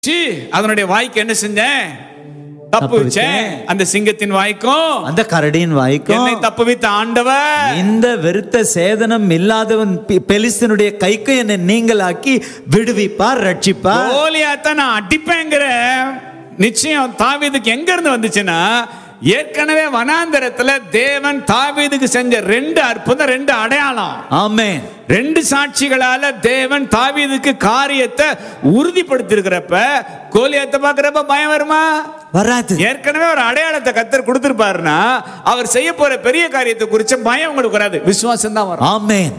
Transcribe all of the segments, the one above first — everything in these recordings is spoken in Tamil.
சீ, அதனுடைய வாய்க்கு என்ன செஞ்சேன் தப்பு வச்சேன் அந்த சிங்கத்தின் வாய்க்கும் அந்த கரடியின் வாய்க்கும் என்னை தப்பு வைத்த ஆண்டவர் இந்த வெறுத்த சேதனம் இல்லாதவன் பெ- பெலிஸ்தனுடைய கைக்கு என்னை நீங்களாக்கி விடுவிப்பார் ரட்சிப்பார் கோலியாத்த நான் அடிப்பேங்கிற நிச்சயம் தாவீதுக்கு எங்க இருந்து வந்துச்சுன்னா ஏற்கனவே வனாந்தரத்துல தேவன் தாவீதுக்கு செஞ்ச ரெண்டு அற்புதம் ரெண்டு அடையாளம் ஆமென் ரெண்டு சாட்சிகளால தேவன் தாவீதுக்கு காரியத்தை உறுதிப்படுத்திருக்கிறப்ப கோலியாத்த பாக்குறப்ப பயம் வருமா வராது ஏற்கனவே ஒரு அடையாளத்தை கத்தர் கொடுத்திருப்பாருன்னா அவர் செய்ய போற பெரிய காரியத்தை குறிச்ச பயம் உங்களுக்கு வராது விசுவாசம் தான் வரும் ஆமென்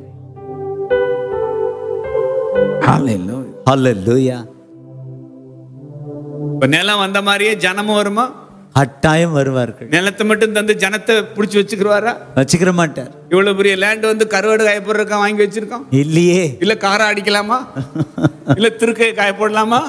ஹalleluya இப்ப நிலம் வந்த மாதிரியே ஜனமும் வருமா கட்டாயம் வருவார்கள் நிலத்தை மட்டும் தந்து ஜனத்தை பிடிச்சி வச்சுக்கிறவாரா வச்சுக்கிற மாட்டார் இவ்வளவு பெரிய லேண்ட் வந்து கருவாடு காய போடுறதுக்கா வாங்கி வச்சிருக்கோம் இல்லையே இல்ல காரை அடிக்கலாமா இல்ல திருக்கையை காய போடலாமா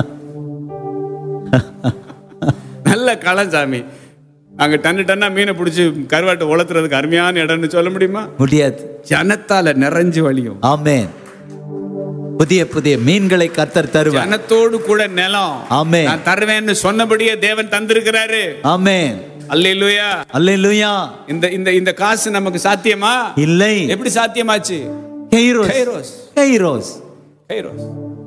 நல்ல களம் சாமி அங்க டன்னு டன்னா மீனை பிடிச்சி கருவாட்டை உளத்துறதுக்கு அருமையான இடம்னு சொல்ல முடியுமா முடியாது ஜனத்தால நிறைஞ்சு வழியும் ஆமென் புதிய புதிய மீன்களை கர்த்தர் தருவார் ஜனத்தோடு கூட நிலம் ஆமென் நான் தருவேன்னு சொன்னபடியே தேவன் தந்திருக்கிறாரு ஆமென் அல்லேலூயா அல்லேலூயா இந்த இந்த இந்த காசு நமக்கு சாத்தியமா இல்லை எப்படி சாத்தியமாச்சு கைரோஸ் கைரோஸ் கைரோஸ் கைரோஸ்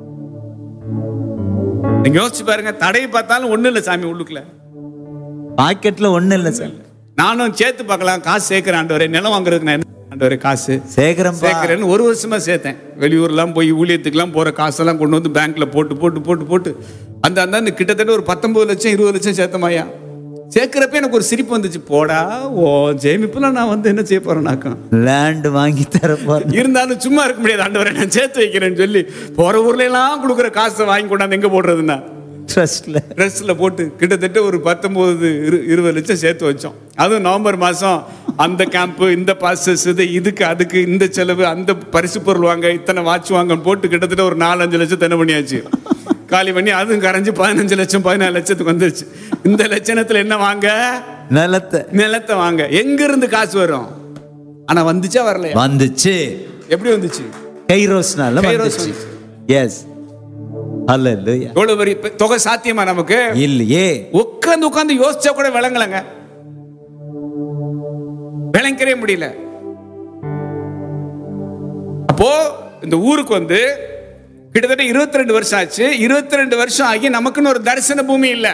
நீங்க யோசிச்சு பாருங்க தடையை பார்த்தாலும் ஒண்ணு இல்ல சாமி உள்ளுக்குள்ள பாக்கெட்ல ஒண்ணு இல்ல சார் நானும் சேர்த்து பார்க்கலாம் காசு சேர்க்கிறேன் ஆண்டவரே நிலம் வாங்குறதுக்கு நான் என்ன ஆண்டவரே காசு சேகரம் சேர்க்கிறேன்னு ஒரு வருஷமா சேர்த்தேன் வெளியூர்லாம் போய் ஊழியத்துக்குலாம் போற காசெல்லாம் கொண்டு வந்து பேங்க்ல போட்டு போட்டு போட்டு போட்டு அந்த அந்த கிட்டத்தட்ட ஒரு பத்தொன்பது லட்சம் இருபது லட்சம் சேர்த்தமாயா சேர்க்கிறப்ப எனக்கு ஒரு சிரிப்பு வந்துச்சு போடா ஓ ஜெயமிப்புல நான் வந்து என்ன செய்ய போறேனாக்கம் லேண்ட் வாங்கி தர போறேன் இருந்தாலும் சும்மா இருக்க முடியாது ஆண்டவரை நான் சேர்த்து வைக்கிறேன்னு சொல்லி போற ஊர்ல எல்லாம் கொடுக்குற காசை வாங்கி கொண்டாந்து எங்க போடுறதுன்னா ட்ரஸ்ட்ல ட்ரெஸ்ல போட்டு கிட்டத்தட்ட ஒரு பத்தொன்பது இரு இருபது லட்சம் சேர்த்து வச்சோம் அதுவும் நவம்பர் மாசம் அந்த கேம்ப் இந்த பாசஸ் இது இதுக்கு அதுக்கு இந்த செலவு அந்த பரிசு பொருள் வாங்க இத்தனை வாட்ச் வாங்க போட்டு கிட்டத்தட்ட ஒரு நாலஞ்சு லட்சம் தென்ன பண்ணியாச்சு காலி பண்ணி அதுவும் கரைஞ்சு பதினஞ்சு லட்சம் பதினாலு லட்சத்துக்கு வந்துருச்சு இந்த லட்சணத்துல என்ன வாங்க நிலத்தை நிலத்தை வாங்க எங்க இருந்து காசு வரும் ஆனா வந்துச்சா வரலையா வந்துச்சு எப்படி வந்துச்சு கைரோஸ்னால கைரோஸ் வந்துச்சு எஸ் அல்லேலூயா எவ்வளவு பெரிய பெ- தொகை சாத்தியமா நமக்கு இல்லையே உட்கார்ந்து உட்கார்ந்து யோசிச்சா கூட விளங்கலங்க விளங்கவே முடியல அப்போ இந்த ஊருக்கு வந்து கிட்டத்தட்ட 22 ரெண்டு வருஷம் ஆச்சு 22 ரெண்டு வருஷம் ஆகி நமக்குன்னு ஒரு தரிசன பூமி இல்ல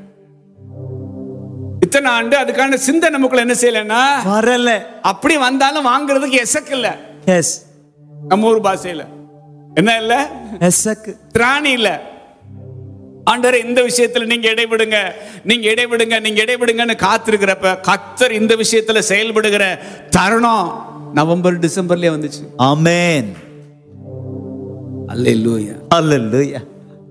இத்தனை ஆண்டு அதுக்கான சிந்தை நமக்குள்ள என்ன செய்யலன்னா வரல அப்படி வந்தாலும் வாங்குறதுக்கு எசக்கு இல்ல எஸ் நம்ம ஊர் பாஷையில என்ன இல்ல எஸ்ஸக்கு திராணி இல்ல ஆண்டவரே இந்த விஷயத்துல நீங்க இடைவிடுங்க நீங்க இடைவிடுங்க நீங்க இடைவிடுங்கன்னு காத்திருக்கிறப்ப கத்தர் இந்த விஷயத்துல செயல்படுகிற தருணம் நவம்பர் டிசம்பர்லயே வந்துச்சு ஆமென் அல்லேலூயா அல்லேலூயா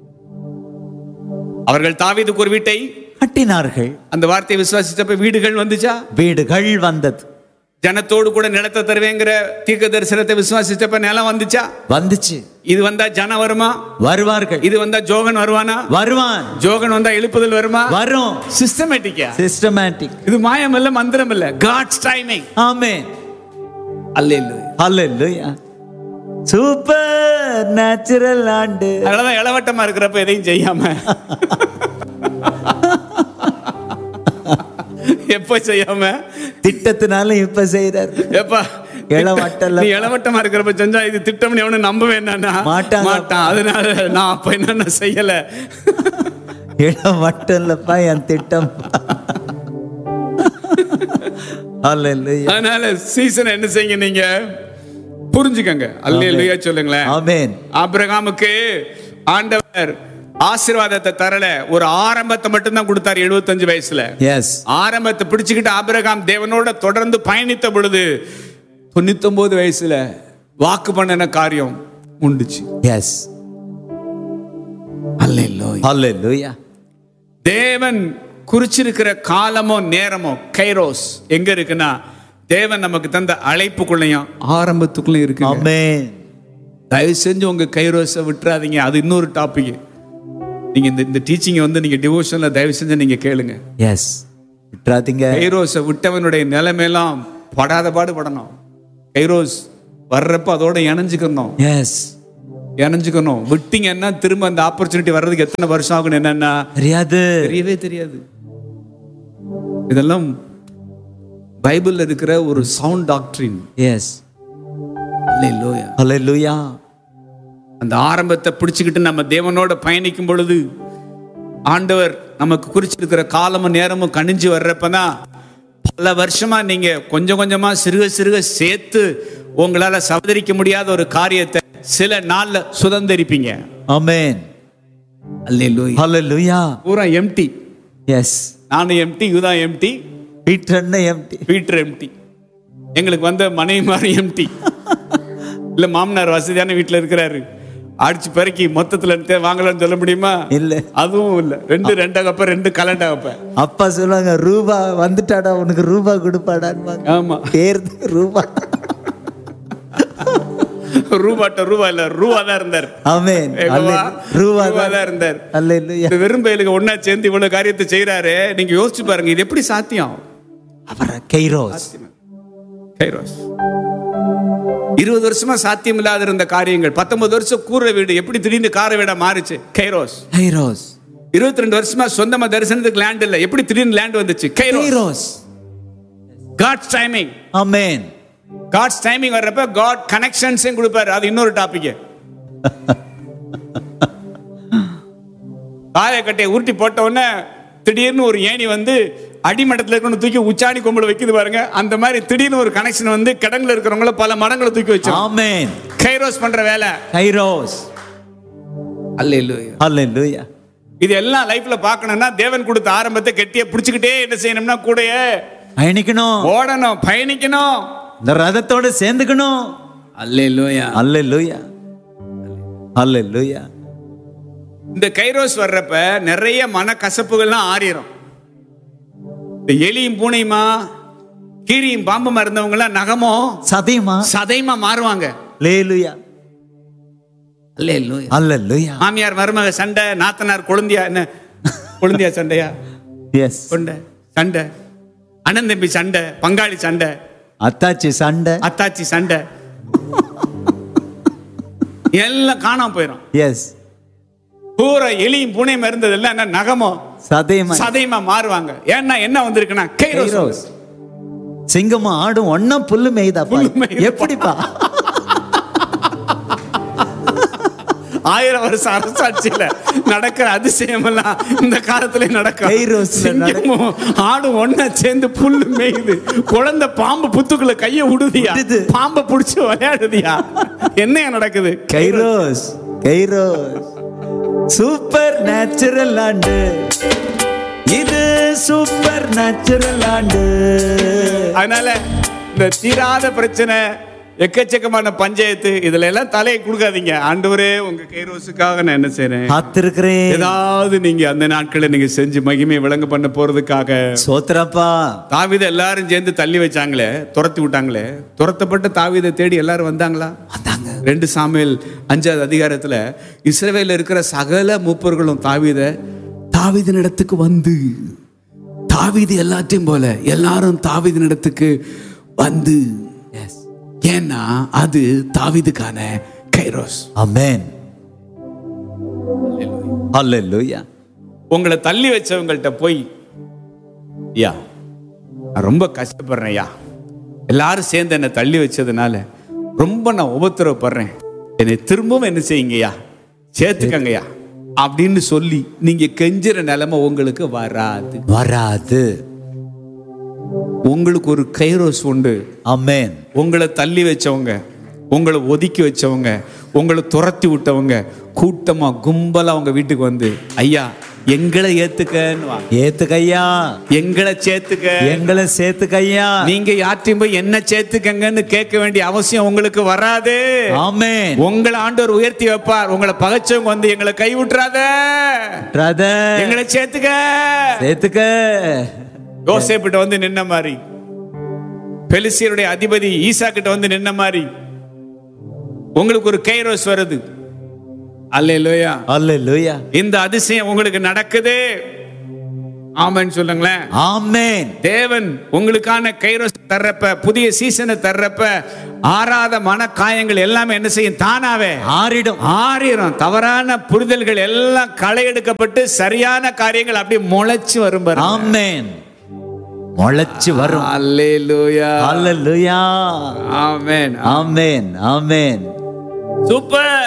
அவர்கள் தாவீதுக்கு ஒரு வீட்டை கட்டினார்கள் அந்த வார்த்தையை விசுவாசிச்சப்ப வீடுகள் வந்துச்சா வீடுகள் வந்தது ஜனத்தோடு கூட நிலத்தை தருவேங்கிற தீர்க்க தரிசனத்தை விசுவாசிச்சப்ப நிலம் வந்துச்சா வந்துச்சு இது வந்தா ஜனம் வருமா வருவார்கள் இது வந்தா ஜோகன் வருவானா வருவான் ஜோகன் வந்தா எழுப்புதல் வருமா வரும் சிஸ்டமேட்டிக்கா சிஸ்டமேட்டிக் இது மாயம் இல்ல மந்திரம் இல்ல God's timing amen hallelujah hallelujah supernatural ஆண்டு அதனாலதான் இளவட்டமா இருக்கிறப்ப எதையும் செய்யாம எப்ப செய்யாம திட்டத்தினால இப்ப செய்யறாரு எப்பா இளவட்டம்ல- நீ இளவட்டமா இருக்கிறப்ப செஞ்சா இது திட்டம்னு எவனும் நம்பவே என்னன்னா மாட்டாங்க. மாட்டான் அதனால நான் அப்ப என்னென்ன செய்யல இடம் மட்டும் இல்லப்பா என் திட்டம் அல்லேலூயா அதனால சீசன் என்ன செய்யுங்க நீங்க புரிஞ்சுக்கங்க அல்லேலூயா சொல்லுங்களேன் ஆமென் ஆபிரகாமுக்கு ஆண்டவர் ஆசீர்வாதத்தை தரல ஒரு ஆரம்பத்தை மட்டும்தான் கொடுத்தாரு 75 வயசுல எஸ் ஆரம்பத்தை பிடிச்சுக்கிட்டு ஆபிரகாம் தேவனோட தொடர்ந்து பயணித்த பொழுது தொண்ணூத்தொன்பது வயசுல வாக்கு பண்ணின காரியம் உண்டுச்சு எஸ் அல்லேலூயா அல்லேலூயா தேவன் குறிச்சிருக்கிற காலமோ நேரமோ கைரோஸ் எங்க இருக்குன்னா தேவன் நமக்கு தந்த அழைப்புக்குள்ளயும் ஆரம்பத்துக்குள்ளயும் இருக்கு ஆமென் தயவு செஞ்சு உங்க கைரோஸை விட்டுறாதீங்க அது இன்னொரு டாபிக் நீங்க இந்த இந்த டீச்சிங்கை வந்து நீங்க டிவோஷன்ல தயவு செஞ்சு நீங்க கேளுங்க எஸ் விட்டுறாதீங்க கைரோஸை விட்டவனுடைய நிலைமையெல்லாம் படாத பாடு படணும் கைரோஸ் வர்றப்ப அதோட இணைஞ்சுக்கணும் எஸ் இணைஞ்சுக்கணும் விட்டீங்கன்னா திரும்ப அந்த ஆப்பர்ச்சுனிட்டி வர்றதுக்கு எத்தனை வருஷம் ஆகும் என்னன்னா தெரியாது தெரியவே தெரியாது இதெல்லாம் பைபிள்ல இருக்கிற ஒரு சவுண்ட் டாக்டரின் எஸ் அல்லேலூயா ஹalleluya அந்த ஆரம்பத்தை பிடிச்சுக்கிட்டு நம்ம தேவனோட பயணிக்கும் பொழுது ஆண்டவர் நமக்கு குறிச்சிருக்கிற காலமும் நேரமும் கணிஞ்சு வர்றப்பதான் பல வருஷமா நீங்க கொஞ்சம் கொஞ்சமா சிறுக சிறுக சேர்த்து உங்களால சவதரிக்க முடியாத ஒரு காரியத்தை சில நாள்ல சுதந்திரிப்பீங்க ஆமென் அல்லேலூயா ஹalleluya பூரா எம்டி எஸ் நானும் எம்டி இதுதான் எம்டி பீட்டர் என்ன எம்டி பீட்டர் எம்டி எங்களுக்கு வந்த மனைவி மாதிரி எம்டி இல்ல மாமனார் வசதியான வீட்டுல இருக்கிறாரு அடிச்சு பெருக்கி மொத்தத்துல தே- வாங்கலாம்னு சொல்ல முடியுமா இல்ல அதுவும் இல்ல ரெண்டு ரெண்டகப்ப ரெண்டு கலண்டகப்ப அப்பா சொல்லுவாங்க ரூபா வந்துட்டாடா உனக்கு ரூபா கொடுப்பாடான்னு ஆமா பேர் ரூபா ரூபாட்ட ரூபா இல்ல ரூபா தான் இருந்தார் ஆமென் ஏகோவா, ரூபா ரூபா தான் இருந்தார் ஹalleluya இந்த வெறும் பயலுக்கு ஒன்னா சேர்ந்து இவ்வளவு காரியத்தை செய்யறாரு நீங்க யோசிச்சு பாருங்க இது எப்படி சாத்தியம் அவர் கைரோஸ் கைரோஸ் இருபது வருஷமா சாத்தியம் இல்லாத இருந்த காரியங்கள் பத்தொன்பது வருஷம் கூரை வீடு எப்படி திடீர்னு கார வீடா மாறுச்சு கைரோஸ் கைரோஸ் இருபத்தி ரெண்டு வருஷமா சொந்தமா தரிசனத்துக்கு லேண்ட் இல்ல எப்படி திடீர்னு லேண்ட் வந்துச்சு kairos kairos God's timing amen God's timing வர்றப்ப காட் கனெக்ஷன்ஸையும் கொடுப்பாரு அது இன்னொரு டாபிக் காயக்கட்டையை உருட்டி போட்ட உடனே திடீர்னு ஒரு ஏணி வந்து அடிமட்டத்தில் இருக்கணும் தூக்கி உச்சாணி கொம்புல வைக்குது பாருங்க அந்த மாதிரி திடீர்னு ஒரு கனெக்ஷன் வந்து கிடங்குல இருக்கிறவங்கள பல மடங்களை தூக்கி வச்சு ஆமென் கைரோஸ் பண்ற வேலை கைரோஸ் அல்லேலூயா ஹalleluya இது எல்லாம் லைஃப்ல பார்க்கணும்னா தேவன் கொடுத்த ஆரம்பத்தை கெட்டிய பிடிச்சுக்கிட்டே என்ன செய்யணும்னா கூடயே பயணிக்கணும் ஓடணும் பயணிக்கணும் இந்த ரதத்தோட சேர்ந்துக்கணும் அல்லேலூயா ஹalleluya ஹalleluya இந்த கைரோஸ் வர்றப்ப நிறைய மனக்கசப்புகள்லாம் ஆறிடும் இந்த எலியும் பூனையுமா கீரியும் பாம்புமா இருந்தவங்க எல்லாம் நகமோ சதையுமா சதைமா மாறுவாங்க லேலுயா அல்லேலூயா ஹalleluya மாமியார் மருமக சண்டை நாத்தனார் கொழுந்தியா என்ன கொழுந்தியா சண்டையா எஸ் கொண்ட சண்டை அண்ணன் தம்பி சண்டை பங்காளி சண்டை அத்தாச்சி சண்டை அத்தாச்சி சண்டை எல்லாம் காணாம போயிடும் எஸ் பூரா எலியும் பூனையும் இருந்ததெல்லாம் என்ன நகமோ சதையுமா சதையுமா மாறுவாங்க ஏன்னா என்ன வந்திருக்குன்னா கைரோஸ் கைரோஸ் சிங்கமும் ஆடும் ஒண்ணா புல்லு மேய்தாப்பா புல்லு மேயுதுப்பா. எப்படிப்பா ஆயிரம் வருஷம் அரசாட்சியில நடக்கிற அதிசயம் எல்லாம் இந்த காலத்துல நடக்கும் கைரோஸ்ல நடக்கும். சிங்கமும் ஆடும் ஒண்ணா சேர்ந்து புல்லு மேயுது குழந்தை பாம்பு புத்துக்குள்ள கைய விடுதியா விடுது. பாம்பை புடிச்சு விளையாடுதியா என்னையா நடக்குது கைரோஸ் கைரோஸ் சூப்பர் நேச்சுரல் ஆண்டு இது சூப்பர் நேச்சுரல் ஆண்டு அதனால இந்த தீராத பிரச்சனை எக்கச்சக்கமான பஞ்சாயத்து இதுல எல்லாம் தலையை கொடுக்காதீங்க ஆண்டவரே உங்க கைரோஸுக்காக நான் என்ன செய்றேன் காத்திருக்கிறேன் ஏதாவது நீங்க அந்த நாட்களை நீங்க செஞ்சு மகிமை விளங்க பண்ண போறதுக்காக சோத்திரப்பா தாவீதை எல்லாரும் சேர்ந்து தள்ளி வச்சாங்களே துரத்தி விட்டாங்களே துரத்தப்பட்ட தாவீதை தேடி எல்லாரும் வந்தாங்களா வந்தாங்க ரெண்டு சாமியல் அஞ்சாவது அதிகாரத்துல இஸ்ரவேல இருக்கிற சகல மூப்பர்களும் தாவீத தாவீதின் இடத்துக்கு வந்து தாவீது எல்லாத்தையும் போல எல்லாரும் தாவீதின் இடத்துக்கு வந்து எஸ் ஏன்னா அது தாவீதுக்கான கைரோஸ் அமேன் ஹalleluya உங்களை தள்ளி வச்சவங்கள்ட்ட போய் ஐயா நான் ரொம்ப கஷ்டப்படுறேன் ஐயா எல்லாரும் சேர்ந்து என்னை தள்ளி வச்சதுனால ரொம்ப நான் உபத்திரவப்படுறேன் என்னை திரும்பவும் என்ன செய்யுங்கய்யா சேர்த்துக்கங்கய்யா அப்படின்னு சொல்லி நீங்க கெஞ்சுற நிலைமை உங்களுக்கு வராது வராது உங்களுக்கு ஒரு கைரோஸ் உண்டு அமேன் உங்களை தள்ளி வச்சவங்க உங்களை ஒதுக்கி வச்சவங்க உங்களை துரத்தி விட்டவங்க கூட்டமா கும்பலா அவங்க வீட்டுக்கு வந்து ஐயா எங்களை ஏத்துக்கன்னு வாங்க. ஏத்துக்கையா எங்களை சேர்த்துக்க எங்களை சேர்த்துக்கையா நீங்க யார்ட்டையும் போய் என்ன சேர்த்துக்கங்கன்னு கேட்க வேண்டிய அவசியம் உங்களுக்கு வராது ஆமென் உங்களை ஆண்டவர் உயர்த்தி வைப்பார் உங்களை பகைச்சவங்க வந்து எங்களை கை விட்டுறாத பிரதர் எங்களை சேர்த்துக்க சேர்த்துக்க யோசேப்பிட்ட வந்து நின்ன மாதிரி பெலிசியருடைய அதிபதி ஈசா கிட்ட வந்து நின்ன மாதிரி உங்களுக்கு ஒரு கைரோஸ் வருது அல்லேலூயா ஹalleluya இந்த அதிசயம் உங்களுக்கு நடக்குது ஆமென் சொல்லுங்களேன் ஆமென் தேவன் உங்களுக்கான கைரோஸ் தர்றப்ப புதிய சீசனை தர்றப்ப ஆறாத மனக்காயங்கள் எல்லாமே என்ன செய்யும் தானாவே ஆறிடும் ஆறிரும் தவறான புரிதல்கள் எல்லாம் களை எடுக்கப்பட்டு சரியான காரியங்கள் அப்படியே முளைச்சு வரும் பாருங்க ஆமென் முளைச்சு வரும் அல்லேலூயா ஹalleluya ஆமென் ஆமென் ஆமென் சூப்பர்